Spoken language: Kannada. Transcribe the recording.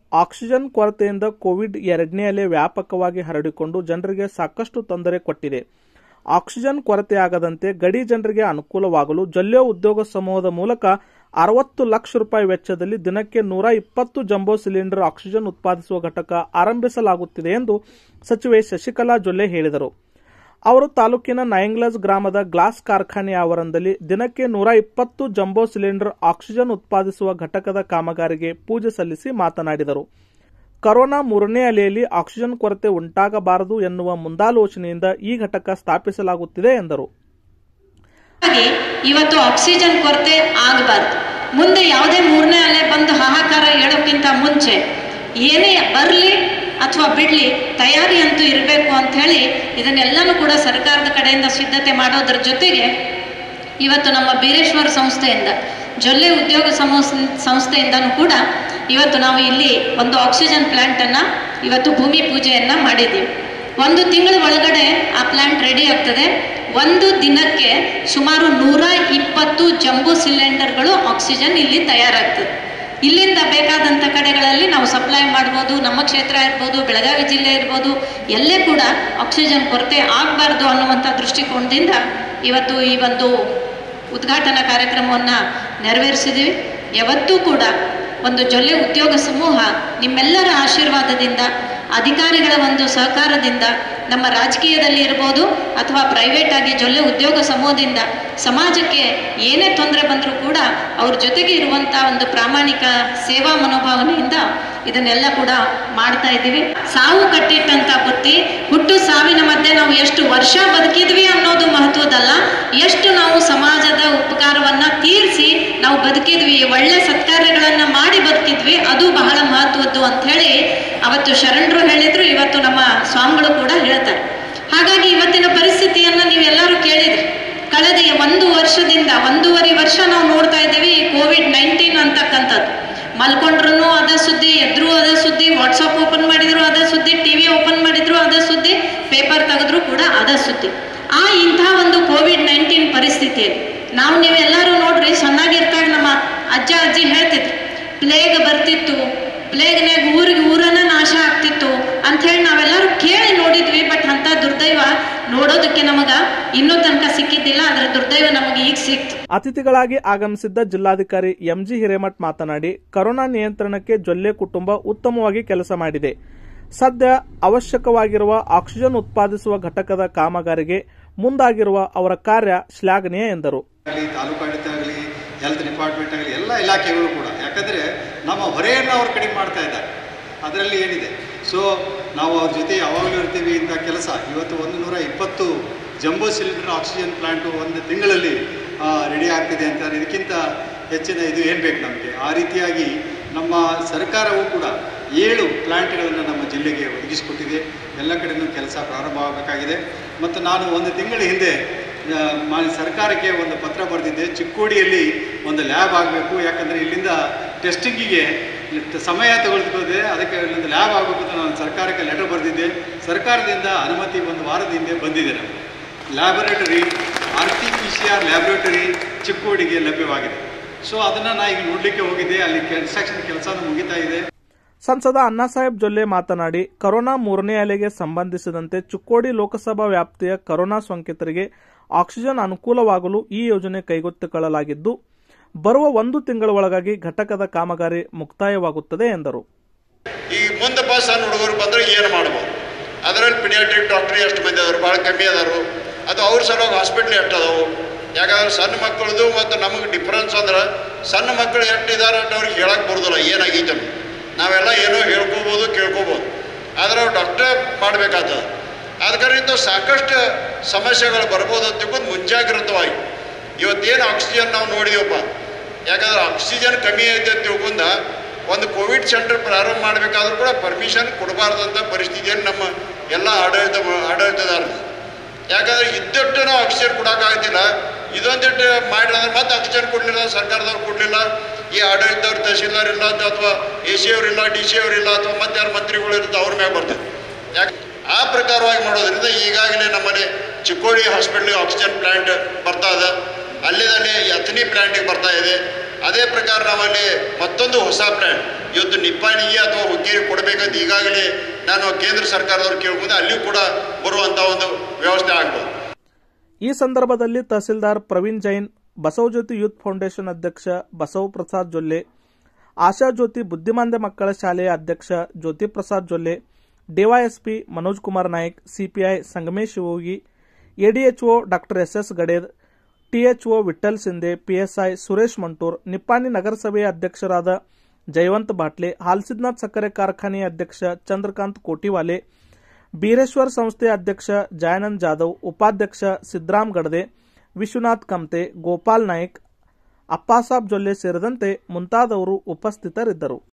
ಆಕ್ಸಿಜನ್ ಕೊರತೆಯಿಂದ ಕೋವಿಡ್ ಎರಡನೇ ಅಲೆ ವ್ಯಾಪಕವಾಗಿ ಹರಡಿಕೊಂಡು ಜನರಿಗೆ ಸಾಕಷ್ಟು ತೊಂದರೆ ಕೊಟ್ಟಿದೆ ಆಕ್ಸಿಜನ್ ಕೊರತೆಯಾಗದಂತೆ ಗಡಿ ಜನರಿಗೆ ಅನುಕೂಲವಾಗಲು ಜಲ್ಯೋ ಉದ್ಯೋಗ ಸಮೂಹದ ಮೂಲಕ ಅರವತ್ತು ಲಕ್ಷ ರೂಪಾಯಿ ವೆಚ್ಚದಲ್ಲಿ ದಿನಕ್ಕೆ ನೂರ ಇಪ್ಪತ್ತು ಜಂಬೋ ಸಿಲಿಂಡರ್ ಆಕ್ಸಿಜನ್ ಉತ್ಪಾದಿಸುವ ಘಟಕ ಆರಂಭಿಸಲಾಗುತ್ತಿದೆ ಎಂದು ಸಚಿವೆ ಶಶಿಕಲಾ ಜೊಲ್ಲೆ ಹೇಳಿದರು ಅವರು ತಾಲೂಕಿನ ನಯಂಗ್ಲಸ್ ಗ್ರಾಮದ ಗ್ಲಾಸ್ ಕಾರ್ಖಾನೆ ಆವರಣದಲ್ಲಿ ದಿನಕ್ಕೆ ನೂರ ಇಪ್ಪತ್ತು ಜಂಬೋ ಸಿಲಿಂಡರ್ ಆಕ್ಸಿಜನ್ ಉತ್ಪಾದಿಸುವ ಘಟಕದ ಕಾಮಗಾರಿಗೆ ಪೂಜೆ ಸಲ್ಲಿಸಿ ಮಾತನಾಡಿದರು ಕೊರೋನಾ ಮೂರನೇ ಅಲೆಯಲ್ಲಿ ಆಕ್ಸಿಜನ್ ಕೊರತೆ ಉಂಟಾಗಬಾರದು ಎನ್ನುವ ಮುಂದಾಲೋಚನೆಯಿಂದ ಈ ಘಟಕ ಸ್ಥಾಪಿಸಲಾಗುತ್ತಿದೆ ಎಂದರು ಹಾಗಾಗಿ ಇವತ್ತು ಆಕ್ಸಿಜನ್ ಕೊರತೆ ಆಗಬಾರ್ದು ಮುಂದೆ ಯಾವುದೇ ಮೂರನೇ ಅಲೆ ಬಂದು ಹಾಹಾಕಾರ ಹೇಳೋಕ್ಕಿಂತ ಮುಂಚೆ ಏನೇ ಬರಲಿ ಅಥವಾ ಬಿಡಲಿ ತಯಾರಿ ಅಂತೂ ಇರಬೇಕು ಅಂತ ಹೇಳಿ ಇದನ್ನೆಲ್ಲನೂ ಕೂಡ ಸರ್ಕಾರದ ಕಡೆಯಿಂದ ಸಿದ್ಧತೆ ಮಾಡೋದ್ರ ಜೊತೆಗೆ ಇವತ್ತು ನಮ್ಮ ಬೀರೇಶ್ವರ ಸಂಸ್ಥೆಯಿಂದ ಜೊಲ್ಲೆ ಉದ್ಯೋಗ ಸಮೂಹ ಸಂಸ್ಥೆಯಿಂದನೂ ಕೂಡ ಇವತ್ತು ನಾವು ಇಲ್ಲಿ ಒಂದು ಆಕ್ಸಿಜನ್ ಪ್ಲ್ಯಾಂಟನ್ನು ಇವತ್ತು ಭೂಮಿ ಪೂಜೆಯನ್ನು ಮಾಡಿದ್ದೀವಿ ಒಂದು ತಿಂಗಳ ಒಳಗಡೆ ಆ ಪ್ಲ್ಯಾಂಟ್ ರೆಡಿ ಆಗ್ತದೆ ಒಂದು ದಿನಕ್ಕೆ ಸುಮಾರು ನೂರ ಇಪ್ಪತ್ತು ಜಂಬೂ ಸಿಲಿಂಡರ್ಗಳು ಆಕ್ಸಿಜನ್ ಇಲ್ಲಿ ತಯಾರಾಗ್ತದೆ ಇಲ್ಲಿಂದ ಬೇಕಾದಂಥ ಕಡೆಗಳಲ್ಲಿ ನಾವು ಸಪ್ಲೈ ಮಾಡ್ಬೋದು ನಮ್ಮ ಕ್ಷೇತ್ರ ಇರ್ಬೋದು ಬೆಳಗಾವಿ ಜಿಲ್ಲೆ ಇರ್ಬೋದು ಎಲ್ಲೇ ಕೂಡ ಆಕ್ಸಿಜನ್ ಕೊರತೆ ಆಗಬಾರ್ದು ಅನ್ನುವಂಥ ದೃಷ್ಟಿಕೋನದಿಂದ ಇವತ್ತು ಈ ಒಂದು ಉದ್ಘಾಟನಾ ಕಾರ್ಯಕ್ರಮವನ್ನು ನೆರವೇರಿಸಿದ್ದೀವಿ ಯಾವತ್ತೂ ಕೂಡ ಒಂದು ಜೊಲ್ಲೆ ಉದ್ಯೋಗ ಸಮೂಹ ನಿಮ್ಮೆಲ್ಲರ ಆಶೀರ್ವಾದದಿಂದ ಅಧಿಕಾರಿಗಳ ಒಂದು ಸಹಕಾರದಿಂದ ನಮ್ಮ ರಾಜಕೀಯದಲ್ಲಿ ಇರ್ಬೋದು ಅಥವಾ ಪ್ರೈವೇಟ್ ಆಗಿ ಜೊಲ್ಲೆ ಉದ್ಯೋಗ ಸಮೂಹದಿಂದ ಸಮಾಜಕ್ಕೆ ಏನೇ ತೊಂದರೆ ಬಂದರೂ ಕೂಡ ಅವ್ರ ಜೊತೆಗೆ ಇರುವಂಥ ಒಂದು ಪ್ರಾಮಾಣಿಕ ಸೇವಾ ಮನೋಭಾವನೆಯಿಂದ ಇದನ್ನೆಲ್ಲ ಕೂಡ ಮಾಡ್ತಾ ಇದ್ದೀವಿ ಸಾವು ಕಟ್ಟಿಟ್ಟಂತ ಬುತ್ತಿ ಹುಟ್ಟು ಸಾವಿನ ಮಧ್ಯೆ ನಾವು ಎಷ್ಟು ವರ್ಷ ಬದುಕಿದ್ವಿ ಅನ್ನೋದು ಮಹತ್ವದಲ್ಲ ಎಷ್ಟು ನಾವು ಸಮಾಜದ ಉಪಕಾರವನ್ನ ತೀರಿಸಿ ನಾವು ಬದುಕಿದ್ವಿ ಒಳ್ಳೆ ಸತ್ಕಾರ್ಯಗಳನ್ನ ಮಾಡಿ ಬದುಕಿದ್ವಿ ಅದು ಬಹಳ ಮಹತ್ವದ್ದು ಅಂತ ಹೇಳಿ ಅವತ್ತು ಶರಣರು ಹೇಳಿದ್ರು ಇವತ್ತು ನಮ್ಮ ಸ್ವಾಮಿಗಳು ಕೂಡ ಹೇಳ್ತಾರೆ ಹಾಗಾಗಿ ಇವತ್ತಿನ ಪರಿಸ್ಥಿತಿಯನ್ನ ನೀವೆಲ್ಲರೂ ಕೇಳಿದ್ರಿ ಕಳೆದ ಒಂದು ವರ್ಷದಿಂದ ಒಂದೂವರೆ ವರ್ಷ ನಾವು ನೋಡ್ತಾ ಇದ್ದೇವೆ ಈ ಕೋವಿಡ್ ನೈನ್ಟೀನ್ ಅಂತಕ್ಕಂಥದ್ದು ಮಲ್ಕೊಂಡ್ರು ಅದ ಸುದ್ದಿ ಎದ್ರು ಅದ ಸುದ್ದಿ ವಾಟ್ಸಪ್ ಓಪನ್ ಮಾಡಿದ್ರು ಅದ ಸುದ್ದಿ ಟಿವಿ ಓಪನ್ ಮಾಡಿದ್ರು ಅದ ಸುದ್ದಿ ಪೇಪರ್ ತೆಗೆದ್ರು ಕೂಡ ಅದ ಸುದ್ದಿ ಆ ಇಂಥ ಒಂದು ಕೋವಿಡ್ ನೈನ್ಟೀನ್ ಪರಿಸ್ಥಿತಿಯಲ್ಲಿ ನಾವು ನೀವೆಲ್ಲರೂ ನೋಡ್ರಿ ಸಣ್ಣಾಗಿರ್ತಾಗ ನಮ್ಮ ಅಜ್ಜ ಅಜ್ಜಿ ಹೇಳ್ತಿದ್ರು ಪ್ಲೇಗ್ ಬರ್ತಿತ್ತು ಪ್ಲೇಗ್ನಾಗ ಊರಿಗೆ ಊರನ್ನ ನಾಶ ಆಗ್ತಿತ್ತು ಅಂಥೇಳಿ ನಾವೆಲ್ಲರೂ ಕೇಳಿ ನೋಡಿದ್ವಿ ಬಟ್ ಅಂಥ ದುರ್ದೈವ ನೋಡೋದಕ್ಕೆ ನಮಗ ಇನ್ನೂ ತನಕ ಸಿಕ್ಕಿದ್ದಿಲ್ಲ ಅದರ ದುರ್ದೈವ ನಮಗೆ ಈಗ ಸಿಕ್ತು ಅತಿಥಿಗಳಾಗಿ ಆಗಮಿಸಿದ್ದ ಜಿಲ್ಲಾಧಿಕಾರಿ ಎಂಜಿ ಹಿರೇಮಠ್ ಮಾತನಾಡಿ ಕೊರೋನಾ ನಿಯಂತ್ರಣಕ್ಕೆ ಜೊಲ್ಲೆ ಕುಟುಂಬ ಉತ್ತಮವಾಗಿ ಕೆಲಸ ಮಾಡಿದೆ ಸದ್ಯ ಅವಶ್ಯಕವಾಗಿರುವ ಆಕ್ಸಿಜನ್ ಉತ್ಪಾದಿಸುವ ಘಟಕದ ಕಾಮಗಾರಿಗೆ ಮುಂದಾಗಿರುವ ಅವರ ಕಾರ್ಯ ಶ್ಲಾಘನೀಯ ಎಂದರು ಆಗಲಿ ತಾಲೂಕು ಆಡಳಿತ ಆಗಲಿ ಹೆಲ್ತ್ ಡಿಪಾರ್ಟ್ಮೆಂಟ್ ಆಗಲಿ ಎಲ್ಲ ಇಲಾಖೆಗಳು ಕೂಡ ಯಾಕಂದರೆ ನಮ್ಮ ಹೊರೆಯನ್ನು ಅವ್ರು ಕಡಿಮೆ ಮಾಡ್ತಾ ಇದ್ದಾರೆ ಅದರಲ್ಲಿ ಏನಿದೆ ಸೊ ನಾವು ಅವ್ರ ಜೊತೆ ಯಾವಾಗಲೂ ಇರ್ತೀವಿ ಇಂಥ ಕೆಲಸ ಇವತ್ತು ಒಂದು ನೂರ ಇಪ್ಪತ್ತು ಜಂಬೋ ಸಿಲಿಂಡರ್ ಆಕ್ಸಿಜನ್ ಪ್ಲಾಂಟು ಒಂದು ತಿಂಗಳಲ್ಲಿ ರೆಡಿ ಆಗ್ತಿದೆ ಅಂತ ಇದಕ್ಕಿಂತ ಹೆಚ್ಚಿನ ಇದು ಏನು ಬೇಕು ನಮಗೆ ಆ ರೀತಿಯಾಗಿ ನಮ್ಮ ಸರ್ಕಾರವು ಕೂಡ ಏಳು ಪ್ಲಾಂಟ್ಗಳನ್ನು ನಮ್ಮ ಜಿಲ್ಲೆಗೆ ಒದಗಿಸಿಕೊಟ್ಟಿದೆ ಎಲ್ಲ ಕಡೆನೂ ಕೆಲಸ ಪ್ರಾರಂಭ ಆಗಬೇಕಾಗಿದೆ ಮತ್ತು ನಾನು ಒಂದು ತಿಂಗಳ ಹಿಂದೆ ಆ, ಮಾನ್ಯ ಸರ್ಕಾರಕ್ಕೆ ಒಂದು ಪತ್ರ ಬರೆದಿದ್ದೆ ಚಿಕ್ಕೋಡಿಯಲ್ಲಿ ಒಂದು ಲ್ಯಾಬ್ ಆಗಬೇಕು ಯಾಕಂದರೆ ಇಲ್ಲಿಂದ ಟೆಸ್ಟಿಂಗಿಗೆ ಸಮಯ ತಗೊಳ್ತದೆ ಅದಕ್ಕೆ ಇಲ್ಲೊಂದು ಲ್ಯಾಬ್ ಆಗಬೇಕು ಅಂತ ನಾನು ಸರ್ಕಾರಕ್ಕೆ ಲೆಟರ್ ಬರೆದಿದ್ದೆ ಸರ್ಕಾರದಿಂದ ಅನುಮತಿ ಒಂದು ವಾರದ ಹಿಂದೆ ಬಂದಿದೆ ನಮಗೆ laboratory R T P C R laboratory ಚಿಕ್ಕೋಡಿಗೆ ಲಭ್ಯವಾಗಿದೆ ಸೊ ಅದನ್ನು ನಾನು ಈಗ ನೋಡಲಿಕ್ಕೆ ಹೋಗಿದ್ದೆ ಅಲ್ಲಿ ಕನ್ಸ್ಟ್ರಕ್ಷನ್ ಕೆಲಸನೂ ಮುಗಿತಾ ಇದೆ ಸಂಸದ ಅಣ್ಣಾಸಾಹೇಬ್ ಜೊಲ್ಲೆ ಮಾತನಾಡಿ ಕೊರೋನಾ ಮೂರನೇ ಅಲೆಗೆ ಸಂಬಂಧಿಸಿದಂತೆ ಚಿಕ್ಕೋಡಿ ಲೋಕಸಭಾ ವ್ಯಾಪ್ತಿಯ ಕೊರೋನಾ ಸೋಂಕಿತರಿಗೆ ಆಕ್ಸಿಜನ್ ಅನುಕೂಲವಾಗಲು ಈ ಯೋಜನೆ ಕೈಗೆತ್ತಿಕೊಳ್ಳಲಾಗಿದ್ದು ಬರುವ ಒಂದು ತಿಂಗಳ ಒಳಗಾಗಿ ಘಟಕದ ಕಾಮಗಾರಿ ಮುಕ್ತಾಯವಾಗುತ್ತದೆ ಎಂದರು ಈ ಮುಂದೆ ಬಸ್ ಸಣ್ಣ ಹುಡುಗರು ಬಂದ್ರೆ ಏನು ಮಾಡ್ಬೋದು ಅದರಲ್ಲಿ ಪಿಡಿಯಾಟ್ರಿಕ್ ಡಾಕ್ಟ್ರ್ ಎಷ್ಟು ಮಂದಿ ಅದಾರು ಭಾಳ ಕಮ್ಮಿ ಅದಾರು ಅದು ಅವ್ರ ಸಲುವಾಗಿ ಹಾಸ್ಪಿಟ್ಲ್ ಎಷ್ಟು ಅದಾವು ಯಾಕಂದ್ರೆ ಸಣ್ಣ ಮಕ್ಕಳದು ಮತ್ತು ನಮಗೆ ಡಿಫ್ರೆನ್ಸ್ ಅಂದ್ರೆ ಸಣ್ಣ ಮಕ್ಕಳು ಎಷ್ಟು ಇದಾರೆ ಅಂತ ಅವ್ರಿಗೆ ಹೇಳಕ್ಕೆ ಬರೋದಿಲ್ಲ ಏನಾಗೈತೆ ಅಂತ. ನಾವೆಲ್ಲ ಏನೋ ಹೇಳ್ಕೋಬೋದು ಕೇಳ್ಕೋಬೋದು ಆದ್ರೆ ಅವ್ರು ಡಾಕ್ಟ್ರೇ ಮಾಡಬೇಕಾಗ್ತದೆ ಅದರಿಂದ ಸಾಕಷ್ಟು ಸಮಸ್ಯೆಗಳು ಬರ್ಬೋದು ಅಂತ ತಿಳ್ಕೊಂಡು ಮುಂಜಾಗ್ರತವಾಗಿ ಇವತ್ತೇನು ಆಕ್ಸಿಜನ್ ನಾವು ನೋಡಿದೀವಪ್ಪ ಯಾಕಂದ್ರೆ ಆಕ್ಸಿಜನ್ ಕಮ್ಮಿ ಐತೆ ಅಂತ ತಿಳ್ಕೊಂಡ ಒಂದು ಕೋವಿಡ್ ಸೆಂಟರ್ ಪ್ರಾರಂಭ ಮಾಡಬೇಕಾದ್ರೂ ಕೂಡ ಪರ್ಮಿಷನ್ ಕೊಡಬಾರ್ದಂಥ ಪರಿಸ್ಥಿತಿಯನ್ನು ನಮ್ಮ ಎಲ್ಲ ಆಡಳಿತ ಆಡಳಿತದಾರ ಯಾಕಂದ್ರೆ ಇದ್ದಟ್ಟು ನಾವು ಆಕ್ಸಿಜನ್ ಕೊಡೋಕ್ಕಾಗ್ತಿಲ್ಲ ಇದೊಂದಿಟ್ಟು ಮಾಡಿದ್ರೆ ಮತ್ತೆ ಆಕ್ಸಿಜನ್ ಕೊಡಲಿಲ್ಲ ಸರ್ಕಾರದವ್ರು ಕೊಡಲಿಲ್ಲ ಈ ಆಡಳಿತದವ್ರು ತಹಸೀಲ್ದಾರ್ ಇಲ್ಲ ಅಥವಾ ಎ ಸಿ ಅವರಿಲ್ಲ ಡಿ ಸಿ ಅವರಿಲ್ಲ ಅಥವಾ ಮತ್ತೆ ಯಾರು ಮಂತ್ರಿಗಳು ಇರುತ್ತೆ ಅವ್ರ ಮ್ಯಾಗ ಬರ್ತದೆ ಯಾಕೆ ಆ ಪ್ರಕಾರವಾಗಿ ಮಾಡೋದ್ರಿಂದ ಈಗಾಗಲೇ ನಮ್ಮಲ್ಲಿ ಚಿಕ್ಕೋಡಿ ಹಾಸ್ಪಿಟ್ಲಿಗೆ ಆಕ್ಸಿಜನ್ ಪ್ಲಾಂಟ್ ಬರ್ತಾ ಇದೆ ಅಲ್ಲಿದಲ್ಲಿ ಅಥನಿ ಪ್ಲಾಂಟಿಗೆ ಬರ್ತಾ ಇದೆ ಅದೇ ಪ್ರಕಾರ ನಾವಲ್ಲಿ ಮತ್ತೊಂದು ಹೊಸ ಪ್ಲಾನ್ ಇವತ್ತು ನಿಪ್ಪಾಣಿಗೆ ಅಥವಾ ಹುಕ್ಕೇರಿ ಕೊಡಬೇಕಂತ ಈಗಾಗಲೇ ನಾನು ಕೇಂದ್ರ ಸರ್ಕಾರದವ್ರು ಕೇಳ್ಬೋದು ಅಲ್ಲಿಯೂ ಕೂಡ ಬರುವಂಥ ಒಂದು ವ್ಯವಸ್ಥೆ ಆಗ್ಬೋದು ಈ ಸಂದರ್ಭದಲ್ಲಿ ತಹಸೀಲ್ದಾರ್ ಪ್ರವೀಣ್ ಜೈನ್ ಬಸವಜ್ಯೋತಿ ಯೂತ್ ಫೌಂಡೇಶನ್ ಅಧ್ಯಕ್ಷ ಬಸವ ಪ್ರಸಾದ್ ಜೊಲ್ಲೆ ಆಶಾ ಜ್ಯೋತಿ ಬುದ್ಧಿಮಾಂದ್ಯ ಮಕ್ಕಳ ಶಾಲೆಯ ಅಧ್ಯಕ್ಷ Jyothi Prasad Jolle DYSP Manoj Kumar Naik CPI Sangamesh Shivayogi ADHO doctor S S Gaded THO Vittal Shinde PSI Suresh Mantur Nippani ನಗರಸಭೆಯ ಅಧ್ಯಕ್ಷರಾದ ಜಯವಂತ್ ಬಾಟ್ಲೆ ಹಾಲ್ಸಿದ್ನಾಥ್ ಸಕ್ಕರೆ ಕಾರ್ಖಾನೆಯ ಅಧ್ಯಕ್ಷ ಚಂದ್ರಕಾಂತ್ ಕೋಟಿವಾಲೆ ಬೀರೇಶ್ವರ್ ಸಂಸ್ಥೆಯ ಅಧ್ಯಕ್ಷ ಜಯಾನಂದ್ ಜಾಧವ್ ಉಪಾಧ್ಯಕ್ಷ ಸಿದ್ದರಾಮ್ ಗಡದೆ ವಿಶ್ವನಾಥ್ ಕಮ್ತೆ ಗೋಪಾಲ್ ನಾಯ್ಕ್ ಅಪ್ಪಾಸಾಬ್ ಜೊಲ್ಲೆ ಸೇರಿದಂತೆ ಮುಂತಾದವರು ಉಪಸ್ಥಿತರಿದ್ದರು